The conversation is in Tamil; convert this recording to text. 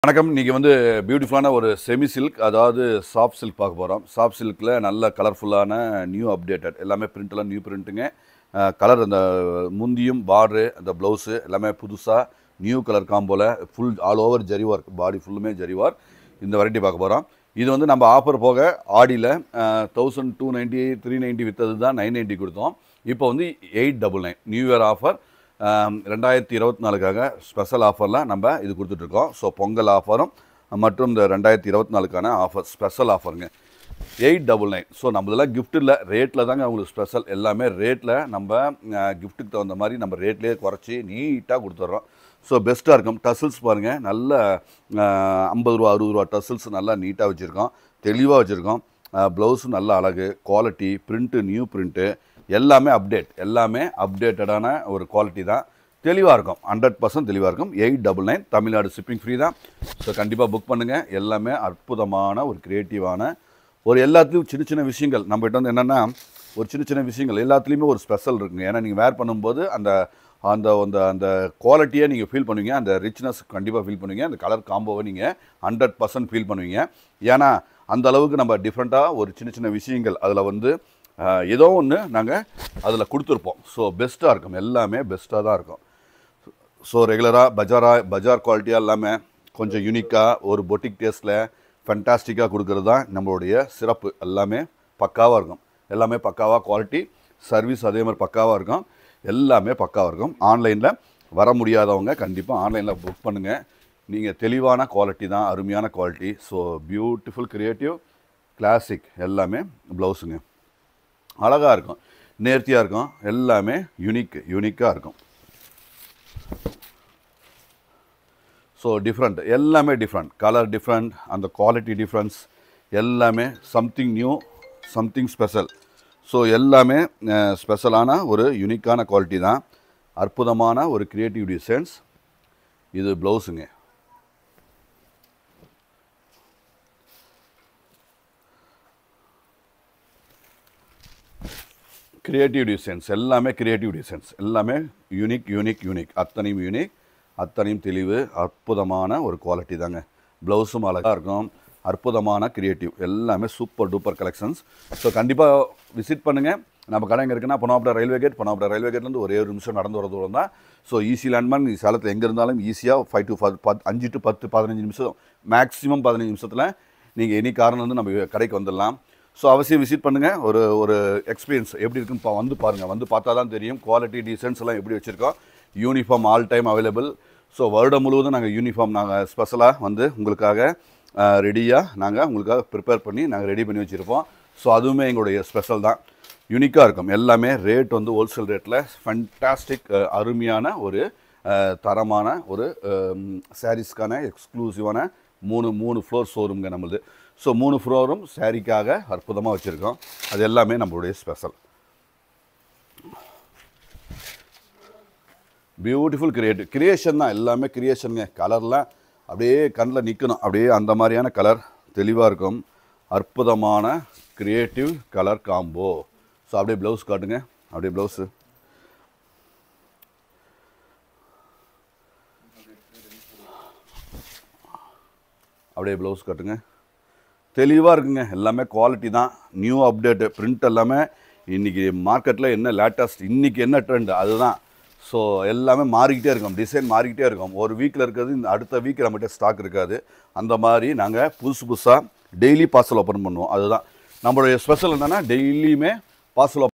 வணக்கம் இன்னைக்கு வந்து பியூட்டிஃபுல்லான ஒரு செமி சில்க் அதாவது சாஃப்ட் சில்க் பார்க்க போகிறோம் சாஃப்ட் சில்கில் நல்ல கலர்ஃபுல்லான நியூ அப்டேட்டட் எல்லாமே பிரிண்ட்லாம் நியூ பிரிண்ட்டுங்க கலர் அந்த முந்தியும் பார்டரு அந்த ப்ளவுஸு எல்லாமே புதுசாக நியூ கலர் காம்போல full all over zari work body ஃபுல்லுமே ஜரி ஒர்க் இந்த வெரைட்டி பார்க்க போகிறோம் இது வந்து நம்ம ஆஃபர் போக ஆடியில் thousand two ninety three ninety விற்றது தான் நைன் நைன்ட்டி கொடுத்தோம் இப்போ வந்து eight double nine new year offer ஆம், ரெண்டாயிரத்தி இருபத்தி நாலுக்காக ஸ்பெஷல் ஆஃபரில் நம்ம இது கொடுத்துட்ருக்கோம் ஸோ பொங்கல் ஆஃபரும் மற்றும் இந்த ரெண்டாயிரத்தி இருபத்தி நாலுக்கான ஆஃபர் ஸ்பெஷல் ஆஃபருங்க எயிட் டபுள் நைன் ஸோ நம்மளெல்லாம் gift இல்லை ரேட்டில் தாங்க உங்களுக்கு ஸ்பெஷல் எல்லாமே ரேட்டில் நம்ம கிஃப்ட்டுக்கு தகுந்த மாதிரி நம்ம ரேட்லேயே குறைச்சி நீட்டாக கொடுத்துட்றோம் ஸோ பெஸ்ட்டாக இருக்கும் டசில்ஸ் பாருங்கள் நல்ல ஐம்பது ரூபா அறுபது ரூபா டசில்ஸ் நல்லா நீட்டாக வச்சுருக்கோம் தெளிவாக வச்சுருக்கோம் ப்ளவுஸும் நல்ல அழகு குவாலிட்டி பிரிண்ட்டு நியூ பிரிண்ட்டு எல்லாமே அப்டேட் எல்லாமே அப்டேட்டடான ஒரு குவாலிட்டி தான் தெளிவாக இருக்கும் ஹண்ட்ரட் பர்சன்ட் தெளிவாக இருக்கும் eight double nine Tamil Nadu shipping free தான் ஸோ கண்டிப்பாக புக் பண்ணுங்கள் எல்லாமே அற்புதமான ஒரு க்ரியேட்டிவான ஒரு எல்லாத்துலேயும் சின்ன சின்ன விஷயங்கள் நம்மகிட்ட வந்து என்னென்னா ஒரு சின்ன சின்ன விஷயங்கள் எல்லாத்துலேயுமே ஒரு ஸ்பெஷல் இருக்குங்க ஏன்னா நீங்கள் வேர் பண்ணும்போது அந்த அந்த அந்த அந்த குவாலிட்டியை நீங்கள் ஃபீல் பண்ணுவீங்க அந்த ரிச்னஸ் கண்டிப்பாக ஃபீல் பண்ணுவீங்க அந்த கலர் காம்போவை நீங்கள் ஹண்ட்ரட் பர்சன்ட் ஃபீல் பண்ணுவீங்க ஏன்னா அந்த அளவுக்கு நம்ம டிஃப்ரெண்ட்டாக ஒரு சின்ன சின்ன விஷயங்கள் அதில் வந்து ஆஹ், ஏதோ ஒன்று நாங்கள் அதில் கொடுத்துருப்போம் ஸோ பெஸ்ட்டாக இருக்கும் எல்லாமே பெஸ்ட்டாக தான் இருக்கும் ஸோ ரெகுலராக பஜாரா பஜார் குவாலிட்டியாக இல்லாமல் கொஞ்சம் யூனிக்காக ஒரு பொட்டிக் டேஸ்ட்டில் ஃபென்டாஸ்டிக்காக கொடுக்கறது தான் நம்மளுடைய சிறப்பு எல்லாமே பக்காவாக இருக்கும் எல்லாமே பக்காவாக குவாலிட்டி சர்வீஸ் அதே மாதிரி பக்காவாக இருக்கும் எல்லாமே பக்காவாக இருக்கும் ஆன்லைனில் வர முடியாதவங்க கண்டிப்பாக ஆன்லைனில் புக் பண்ணுங்கள் நீங்கள் தெளிவான குவாலிட்டி தான் அருமையான quality so beautiful creative classic எல்லாமே ப்ளவுஸுங்க அழகாக இருக்கும் நேர்த்தியாக இருக்கும் எல்லாமே யூனிக் யூனிக்காக இருக்கும் ஸோ டிஃப்ரெண்ட் எல்லாமே டிஃப்ரெண்ட் கலர் டிஃப்ரெண்ட் அந்த குவாலிட்டி டிஃப்ரென்ஸ் எல்லாமே something new something special so எல்லாமே ஸ்பெஷலான ஒரு யூனிக்கான குவாலிட்டி தான் அற்புதமான ஒரு கிரியேட்டிவ் டிசைன்ஸ் இது ப்ளவுஸுங்க கிரியேட்டிவ் டிசைன்ஸ் எல்லாமே கிரியேட்டிவ் டிசைன்ஸ் எல்லாமே யூனிக் யூனிக் யூனிக் அத்தனையும் யூனிக் அத்தனையும் தெளிவு அற்புதமான ஒரு குவாலிட்டி தாங்க ப்ளவுஸும் அழகாக இருக்கும் அற்புதமான கிரியேட்டிவ் எல்லாமே சூப்பர் டூப்பர் கலெக்ஷன்ஸ் ஸோ கண்டிப்பாக விசிட் பண்ணுங்கள் நம்ம கடை எங்கே இருக்குன்னா பொனாப்டா ரயில்வே கேட் பொனாப்டா ரயில்வே கேட்லேருந்து ஒரே ஒரு நிமிஷம் நடந்து வர தூரம் தான் ஸோ ஈஸி லேண்ட்மார்க் நீ சேலத்தில் எங்கே இருந்தாலும் ஈஸியாக ஃபைவ் டு பத் அஞ்சு டு பத்து பதினஞ்சு நிமிஷம் மேக்ஸிமம் பதினஞ்சு நிமிஷத்தில் நீங்கள் எனி காரணம் வந்து நம்ம கடைக்கு வந்துடலாம் ஸோ அவசியம் விசிட் பண்ணுங்கள் ஒரு ஒரு எக்ஸ்பீரியன்ஸ் எப்படி இருக்குன்னு பா வந்து பாருங்கள் வந்து பார்த்தா தான் தெரியும் குவாலிட்டி டிசைன்ஸ் எல்லாம் எப்படி வச்சுருக்கோம் uniform all time available so வருடம் முழுவதும் நாங்கள் யூனிஃபார்ம் நாங்கள் ஸ்பெஷலாக வந்து உங்களுக்காக ரெடியாக நாங்கள் உங்களுக்காக ப்ரிப்பேர் பண்ணி நாங்கள் ரெடி பண்ணி வச்சுருப்போம் ஸோ அதுவுமே எங்களுடைய ஸ்பெஷல் தான் யூனிக்காக இருக்கும் எல்லாமே ரேட் வந்து ஹோல்சேல் ரேட்டில் ஃபண்டாஸ்டிக் அருமையான ஒரு அஹ், தரமான ஒரு சாரீஸ்க்கான எக்ஸ்க்ளூசிவான மூணு மூணு ஃப்ளோர் ஷோரூம்ங்க நம்மளுது ஸோ மூணு ஃப்ளோரும் சாரீக்காக அற்புதமாக வச்சுருக்கோம் அது எல்லாமே நம்மளுடைய ஸ்பெஷல் பியூட்டிஃபுல் கிரியேட்டிவ் கிரியேஷன் தான் எல்லாமே கிரியேஷனுங்க கலர்லாம் அப்படியே கண்ணில் நிற்கணும் அப்படியே அந்த மாதிரியான கலர் தெளிவாக இருக்கும் அற்புதமான கிரியேட்டிவ் கலர் காம்போ ஸோ அப்படியே ப்ளவுஸ் காட்டுங்க அப்படியே ப்ளவுஸு அப்படியே ப்ளவுஸ் காட்டுங்க தெளிவாக இருக்குங்க எல்லாமே குவாலிட்டி தான் நியூ அப்டேட்டு பிரிண்ட் எல்லாமே இன்றைக்கி மார்க்கெட்டில் என்ன லேட்டஸ்ட் இன்றைக்கி என்ன ட்ரெண்ட் அதுதான் ஸோ எல்லாமே மாறிக்கிட்டே இருக்கும் டிசைன் மாறிக்கிட்டே இருக்கும் ஒரு வீக்கில் இருக்கிறது இந்த அடுத்த வீக் நம்மகிட்ட ஸ்டாக் இருக்காது அந்த மாதிரி நாங்கள் புதுசு புதுசாக டெய்லி பார்சல் ஓப்பன் பண்ணுவோம் அதுதான் நம்மளுடைய ஸ்பெஷல் என்னென்னா டெய்லியுமே பார்சல்